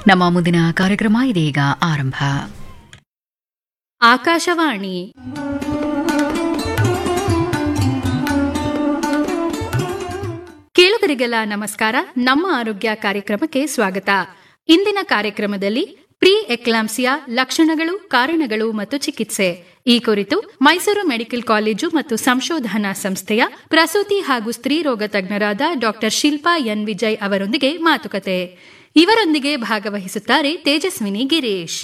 ನಮ್ಮ ಮುಂದಿನ ಕಾರ್ಯಕ್ರಮ ಇದೀಗ ಆರಂಭ ಆಕಾಶವಾಣಿ ಕೇಳುಗರಿಗೆಲ್ಲ ನಮಸ್ಕಾರ ನಮ್ಮ ಆರೋಗ್ಯ ಕಾರ್ಯಕ್ರಮಕ್ಕೆ ಸ್ವಾಗತ ಇಂದಿನ ಕಾರ್ಯಕ್ರಮದಲ್ಲಿ ಪ್ರೀ ಎಕ್ಲಾಂಸಿಯಾ ಲಕ್ಷಣಗಳು ಕಾರಣಗಳು ಮತ್ತು ಚಿಕಿತ್ಸೆ ಈ ಕುರಿತು ಮೈಸೂರು ಮೆಡಿಕಲ್ ಕಾಲೇಜು ಮತ್ತು ಸಂಶೋಧನಾ ಸಂಸ್ಥೆಯ ಪ್ರಸೂತಿ ಹಾಗೂ ಸ್ತ್ರೀ ರೋಗ ತಜ್ಞರಾದ ಡಾಕ್ಟರ್ ಶಿಲ್ಪಾ ಎನ್ ವಿಜಯ್ ಅವರೊಂದಿಗೆ ಮಾತುಕತೆ ಇವರೊಂದಿಗೆ ಭಾಗವಹಿಸುತ್ತಾರೆ ತೇಜಸ್ವಿನಿ ಗಿರೀಶ್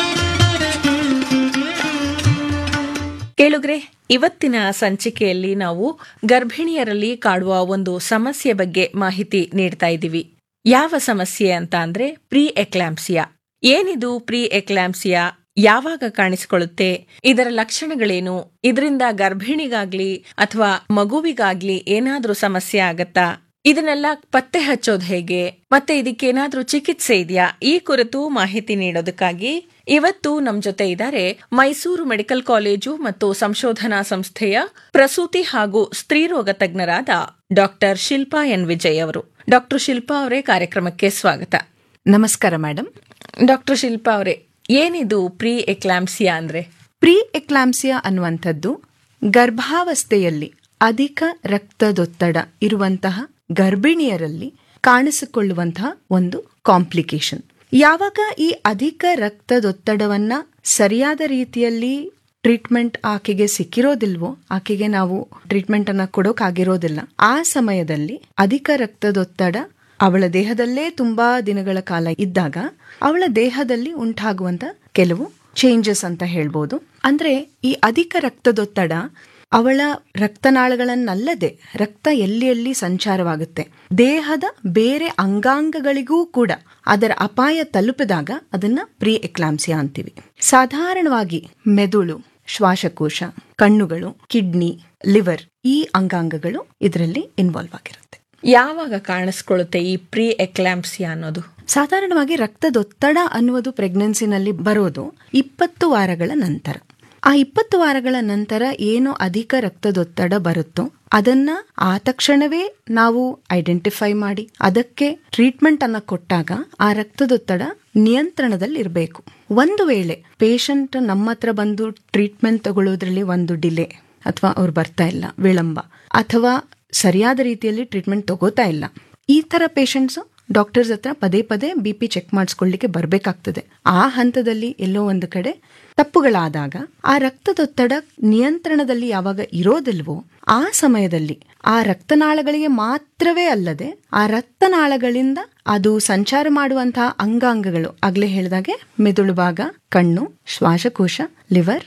ಕೇಳುಗ್ರೆ ಇವತ್ತಿನ ಸಂಚಿಕೆಯಲ್ಲಿ ನಾವು ಗರ್ಭಿಣಿಯರಲ್ಲಿ ಕಾಡುವ ಒಂದು ಸಮಸ್ಯೆ ಬಗ್ಗೆ ಮಾಹಿತಿ ನೀಡ್ತಾ ಇದ್ದೀವಿ ಯಾವ ಸಮಸ್ಯೆ ಅಂತ ಅಂದ್ರೆ ಪ್ರೀ ಎಕ್ಲಾಂಪ್ಸಿಯಾ ಏನಿದು ಪ್ರೀ ಎಕ್ಲಾಂಪ್ಸಿಯಾ ಯಾವಾಗ ಕಾಣಿಸಿಕೊಳ್ಳುತ್ತೆ ಇದರ ಲಕ್ಷಣಗಳೇನು ಇದರಿಂದ ಗರ್ಭಿಣಿಗಾಗ್ಲಿ ಅಥವಾ ಮಗುವಿಗಾಗ್ಲಿ ಏನಾದ್ರೂ ಸಮಸ್ಯೆ ಆಗತ್ತಾ ಇದನ್ನೆಲ್ಲ ಪತ್ತೆ ಹಚ್ಚೋದು ಹೇಗೆ ಮತ್ತೆ ಇದಕ್ಕೇನಾದ್ರೂ ಚಿಕಿತ್ಸೆ ಇದೆಯಾ ಈ ಕುರಿತು ಮಾಹಿತಿ ನೀಡೋದಕ್ಕಾಗಿ ಇವತ್ತು ನಮ್ ಜೊತೆ ಇದ್ದಾರೆ ಮೈಸೂರು ಮೆಡಿಕಲ್ ಕಾಲೇಜು ಮತ್ತು ಸಂಶೋಧನಾ ಸಂಸ್ಥೆಯ ಪ್ರಸೂತಿ ಹಾಗೂ ಸ್ತ್ರೀರೋಗ ತಜ್ಞರಾದ ಡಾಕ್ಟರ್ ಶಿಲ್ಪಾ ಎನ್ ವಿಜಯ್ ಅವರು ಡಾಕ್ಟರ್ ಶಿಲ್ಪಾ ಅವರೇ ಕಾರ್ಯಕ್ರಮಕ್ಕೆ ಸ್ವಾಗತ ನಮಸ್ಕಾರ ಮೇಡಮ್ ಡಾಕ್ಟರ್ ಶಿಲ್ಪಾ ಅವರೇ ಏನಿದು ಪ್ರೀ ಎಕ್ಲಾಂಪ್ಸಿಯಾ ಅಂದ್ರೆ ಪ್ರೀ ಎಕ್ಲಾಂಸಿಯಾ ಅನ್ನುವಂಥದ್ದು ಗರ್ಭಾವಸ್ಥೆಯಲ್ಲಿ ಅಧಿಕ ರಕ್ತದೊತ್ತಡ ಇರುವಂತಹ ಗರ್ಭಿಣಿಯರಲ್ಲಿ ಕಾಣಿಸಿಕೊಳ್ಳುವಂತಹ ಒಂದು ಕಾಂಪ್ಲಿಕೇಶನ್ ಯಾವಾಗ ಈ ಅಧಿಕ ರಕ್ತದೊತ್ತಡವನ್ನ ಸರಿಯಾದ ರೀತಿಯಲ್ಲಿ ಟ್ರೀಟ್ಮೆಂಟ್ ಆಕೆಗೆ ಸಿಕ್ಕಿರೋದಿಲ್ವೋ ಆಕೆಗೆ ನಾವು ಟ್ರೀಟ್ಮೆಂಟ್ ಅನ್ನ ಕೊಡೋಕಾಗಿರೋದಿಲ್ಲ ಆ ಸಮಯದಲ್ಲಿ ಅಧಿಕ ರಕ್ತದೊತ್ತಡ ಅವಳ ದೇಹದಲ್ಲೇ ತುಂಬಾ ದಿನಗಳ ಕಾಲ ಇದ್ದಾಗ ಅವಳ ದೇಹದಲ್ಲಿ ಉಂಟಾಗುವಂತ ಕೆಲವು ಚೇಂಜಸ್ ಅಂತ ಹೇಳ್ಬೋದು ಅಂದ್ರೆ ಈ ಅಧಿಕ ರಕ್ತದೊತ್ತಡ ಅವಳ ರಕ್ತನಾಳಗಳನ್ನಲ್ಲದೆ ರಕ್ತ ಎಲ್ಲಿ ಎಲ್ಲಿ ಸಂಚಾರವಾಗುತ್ತೆ ದೇಹದ ಬೇರೆ ಅಂಗಾಂಗಗಳಿಗೂ ಕೂಡ ಅದರ ಅಪಾಯ ತಲುಪಿದಾಗ ಅದನ್ನ ಪ್ರೀ ಎಕ್ಲಾಂಸಿಯಾ ಅಂತೀವಿ ಸಾಧಾರಣವಾಗಿ ಮೆದುಳು ಶ್ವಾಸಕೋಶ ಕಣ್ಣುಗಳು ಕಿಡ್ನಿ ಲಿವರ್ ಈ ಅಂಗಾಂಗಗಳು ಇದರಲ್ಲಿ ಇನ್ವಾಲ್ವ್ ಆಗಿರುತ್ತೆ ಯಾವಾಗ ಕಾಣಿಸ್ಕೊಳ್ಳುತ್ತೆ ಈ ಪ್ರೀ ಎಕ್ಲಾಂಪ್ಸಿಯಾ ಅನ್ನೋದು ಸಾಧಾರಣವಾಗಿ ರಕ್ತದೊತ್ತಡ ಅನ್ನುವುದು ಪ್ರೆಗ್ನೆನ್ಸಿನಲ್ಲಿ ಬರೋದು ಇಪ್ಪತ್ತು ವಾರಗಳ ನಂತರ ಆ ಇಪ್ಪತ್ತು ವಾರಗಳ ನಂತರ ಏನು ಅಧಿಕ ರಕ್ತದೊತ್ತಡ ಬರುತ್ತೋ ಅದನ್ನ ಆ ತಕ್ಷಣವೇ ನಾವು ಐಡೆಂಟಿಫೈ ಮಾಡಿ ಅದಕ್ಕೆ ಟ್ರೀಟ್ಮೆಂಟ್ ಅನ್ನ ಕೊಟ್ಟಾಗ ಆ ರಕ್ತದೊತ್ತಡ ನಿಯಂತ್ರಣದಲ್ಲಿ ಇರಬೇಕು ಒಂದು ವೇಳೆ ಪೇಷಂಟ್ ನಮ್ಮ ಹತ್ರ ಬಂದು ಟ್ರೀಟ್ಮೆಂಟ್ ತಗೊಳ್ಳೋದ್ರಲ್ಲಿ ಒಂದು ಡಿಲೇ ಅಥವಾ ಅವ್ರು ಬರ್ತಾ ಇಲ್ಲ ವಿಳಂಬ ಅಥವಾ ಸರಿಯಾದ ರೀತಿಯಲ್ಲಿ ಟ್ರೀಟ್ಮೆಂಟ್ ತಗೋತಾ ಇಲ್ಲ ಈ ತರ ಪೇಷಂಟ್ಸ್ ಡಾಕ್ಟರ್ಸ್ ಹತ್ರ ಪದೇ ಪದೇ ಬಿ ಪಿ ಚೆಕ್ ಮಾಡಿಸ್ಕೊಳ್ಳಿಕ್ಕೆ ಬರಬೇಕಾಗ್ತದೆ ಆ ಹಂತದಲ್ಲಿ ಎಲ್ಲೋ ಒಂದು ಕಡೆ ತಪ್ಪುಗಳಾದಾಗ ಆ ರಕ್ತದೊತ್ತಡ ನಿಯಂತ್ರಣದಲ್ಲಿ ಯಾವಾಗ ಇರೋದಿಲ್ವೋ ಆ ಸಮಯದಲ್ಲಿ ಆ ರಕ್ತನಾಳಗಳಿಗೆ ಮಾತ್ರವೇ ಅಲ್ಲದೆ ಆ ರಕ್ತನಾಳಗಳಿಂದ ಅದು ಸಂಚಾರ ಮಾಡುವಂತಹ ಅಂಗಾಂಗಗಳು ಆಗ್ಲೇ ಹೇಳಿದಾಗೆ ಮೆದುಳು ಭಾಗ ಕಣ್ಣು ಶ್ವಾಸಕೋಶ ಲಿವರ್